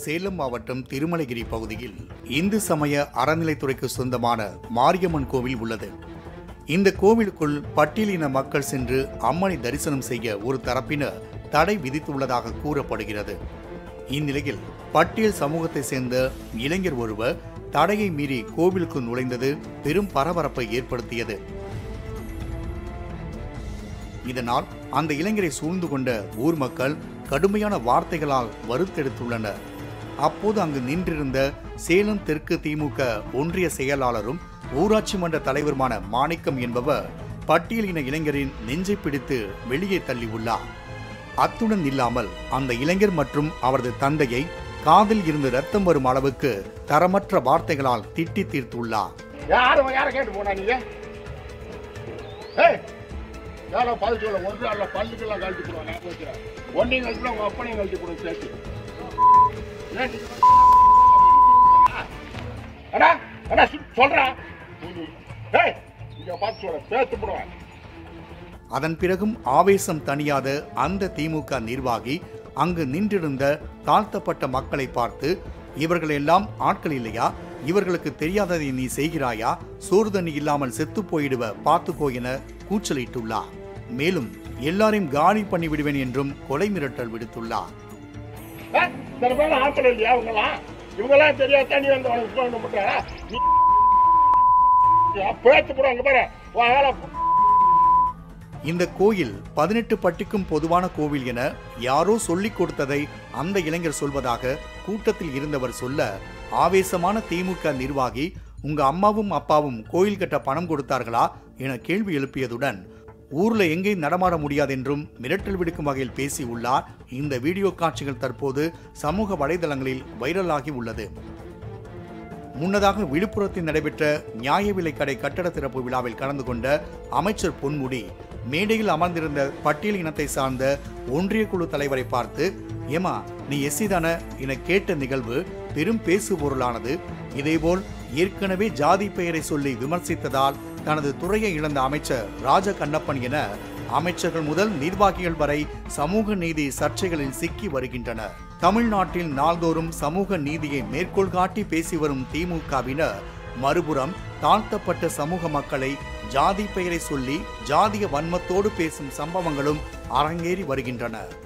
சேலம் மாவட்டம் திருமலைகிரி பகுதியில் இந்து சமய அறநிலைத்துறைக்கு சொந்தமான மாரியம்மன் கோவில் உள்ளது இந்த கோவிலுக்குள் பட்டியலின மக்கள் சென்று அம்மனை தரிசனம் செய்ய ஒரு தரப்பினர் தடை விதித்துள்ளதாக கூறப்படுகிறது இந்நிலையில் பட்டியல் சமூகத்தை சேர்ந்த இளைஞர் ஒருவர் தடையை மீறி கோவிலுக்கு நுழைந்தது பெரும் பரபரப்பை ஏற்படுத்தியது இதனால் அந்த இளைஞரை சூழ்ந்து கொண்ட ஊர் மக்கள் கடுமையான வார்த்தைகளால் வறுத்தெடுத்துள்ளனர் அப்போது அங்கு நின்றிருந்த சேலம் தெற்கு திமுக ஒன்றிய செயலாளரும் ஊராட்சி மன்ற தலைவருமான மாணிக்கம் என்பவர் பட்டியலின இளைஞரின் நெஞ்சை பிடித்து வெளியே தள்ளியுள்ளார் அத்துடன் இல்லாமல் அந்த இளைஞர் மற்றும் அவரது தந்தையை காதில் இருந்து ரத்தம் வரும் அளவுக்கு தரமற்ற வார்த்தைகளால் திட்டி தீர்த்துள்ளார் யாரும் யாரை கேட்டு போனா நீங்க ஏய் யாரோ பதில் சொல்ல ஒரு நாள்ல பல்லுக்கெல்லாம் கழட்டி போடுவாங்க வச்சுறேன் ஒன்னையும் கழட்டி உங்க அப்பனையும் கழட்டி போடுங்க சேர்த்து ஏன் நீங்க அடா அடா சொ- சொல்றா ஏய் இங்க பார்த்து சொல்ல சேர்த்து போடுவேன் அதன் பிறகும் ஆவேசம் தணியாத அந்த திமுக நிர்வாகி அங்கு நின்றிருந்த தாழ்த்தப்பட்ட மக்களை பார்த்து இவர்கள் எல்லாம் ஆட்கள் இல்லையா இவர்களுக்கு தெரியாததை நீ செய்கிறாயா சோறு தண்ணி இல்லாமல் செத்து போயிடுவ பார்த்துக்கோ என கூச்சலிட்டுள்ளார் மேலும் எல்லாரையும் காலி பண்ணி விடுவேன் என்றும் கொலை மிரட்டல் விடுத்துள்ளார் ஏய், சில பேர் ஆட்கள் இல்லையா இவங்கெல்லாம் இவங்கெல்லாம் தெரியாத நீ வந்து உனக்கு ஃபோன் பண்ற நீ பேத்து போடுவாங்க பாரு உன் வேலை இந்த கோயில் பதினெட்டு பட்டிக்கும் பொதுவான கோவில் என யாரோ சொல்லிக் கொடுத்ததை அந்த இளைஞர் சொல்வதாக கூட்டத்தில் இருந்தவர் சொல்ல ஆவேசமான திமுக நிர்வாகி உங்க அம்மாவும் அப்பாவும் கோயில் கட்ட பணம் கொடுத்தார்களா என கேள்வி எழுப்பியதுடன் ஊர்ல எங்கேயும் நடமாட முடியாதென்றும் மிரட்டல் விடுக்கும் வகையில் பேசி உள்ளார் இந்த வீடியோ காட்சிகள் தற்போது சமூக வலைதளங்களில் வைரலாகி உள்ளது முன்னதாக விழுப்புரத்தில் நடைபெற்ற நியாய விலைக் கடை கட்டட திறப்பு விழாவில் கலந்து கொண்ட அமைச்சர் பொன்முடி மேடையில் அமர்ந்திருந்த பட்டியல் இனத்தை சார்ந்த ஒன்றிய குழு தலைவரை பார்த்து ஏமா நீ எஸ்சி தானே என கேட்ட நிகழ்வு பெரும் பேசு பொருளானது இதேபோல் ஏற்கனவே ஜாதி பெயரை சொல்லி விமர்சித்ததால் தனது துறையை இழந்த அமைச்சர் ராஜ கண்ணப்பன் என அமைச்சர்கள் முதல் நிர்வாகிகள் வரை சமூக நீதி சர்ச்சைகளில் சிக்கி வருகின்றனர் தமிழ்நாட்டில் நாள்தோறும் சமூக நீதியை மேற்கோள் காட்டி பேசி வரும் திமுகவினர் மறுபுறம் தாழ்த்தப்பட்ட சமூக மக்களை ஜாதி பெயரை சொல்லி ஜாதிய வன்மத்தோடு பேசும் சம்பவங்களும் அரங்கேறி வருகின்றன